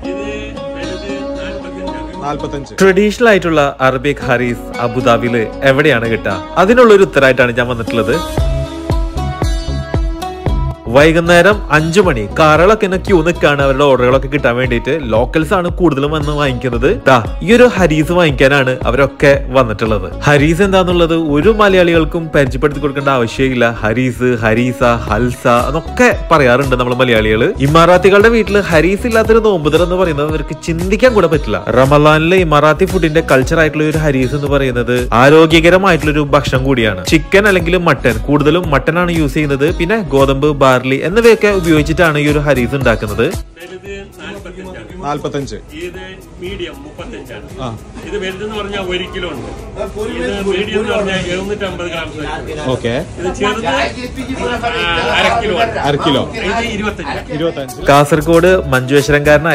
നാല്പത്തഞ്ച് ട്രഡീഷണൽ ആയിട്ടുള്ള അറബിക് ഹരീസ് അബുദാബിയില് എവിടെയാണ് കിട്ടുക അതിനുള്ള ഒരു ഉത്തരമായിട്ടാണ് ഞാൻ വന്നിട്ടുള്ളത് വൈകുന്നേരം അഞ്ചു മണി കാറുകളൊക്കെ ഇങ്ങനെ ക്യൂ നിൽക്കാണ് അവരുടെ ഓർഡറുകളൊക്കെ കിട്ടാൻ വേണ്ടിയിട്ട് ലോക്കൽസ് ആണ് കൂടുതലും വന്ന് വാങ്ങിക്കുന്നത് ദാ ഈ ഒരു ഹരീസ് വാങ്ങിക്കാനാണ് അവരൊക്കെ വന്നിട്ടുള്ളത് ഹരീസ് എന്താന്നുള്ളത് ഒരു മലയാളികൾക്കും പരിചയപ്പെടുത്തി കൊടുക്കേണ്ട ആവശ്യമില്ല ഹരീസ് ഹരീസ ഹൽസ എന്നൊക്കെ പറയാറുണ്ട് നമ്മൾ മലയാളികൾ ഇമാറാത്തികളുടെ വീട്ടിൽ ഹരീസ് ഇല്ലാത്തൊരു നോമ്പുതർ എന്ന് പറയുന്നത് അവർക്ക് ചിന്തിക്കാൻ കൂടെ പറ്റില്ല റമലാനിലെ ഇമാറാത്തി ഫുഡിന്റെ കൾച്ചർ ആയിട്ടുള്ള ഒരു ഹരീസ് എന്ന് പറയുന്നത് ആരോഗ്യകരമായിട്ടുള്ള ഒരു ഭക്ഷണം കൂടിയാണ് ചിക്കൻ അല്ലെങ്കിൽ മട്ടൻ കൂടുതലും മട്ടൻ ആണ് യൂസ് ചെയ്യുന്നത് പിന്നെ ഗോതമ്പ് ബാർലി എന്നിവയൊക്കെ ഉപയോഗിച്ചിട്ടാണ് ഈ ഒരു ഹരീസ് ഉണ്ടാക്കുന്നത് വലുത് നാൽപ്പത്തഞ്ചാണ് നാല്പത്തഞ്ച് ഇത് മീഡിയം മുപ്പത്തഞ്ചാണ് ആ ഇത് വലുതെന്ന് പറഞ്ഞാൽ ഒരു കിലോ ഉണ്ട് ഇത് മീഡിയം എന്ന് പറഞ്ഞാൽ എഴുന്നൂറ്റമ്പത് ഗ്രാം size. ഓക്കെ ഇത് ചെറുത് ആ, അര കിലോ ആണ്. അര കിലോ ഇത് ഇരുപത്തഞ്ച് ഇരുപത്തഞ്ച് കാസർഗോഡ് മഞ്ചേശ്വരംകാരനായ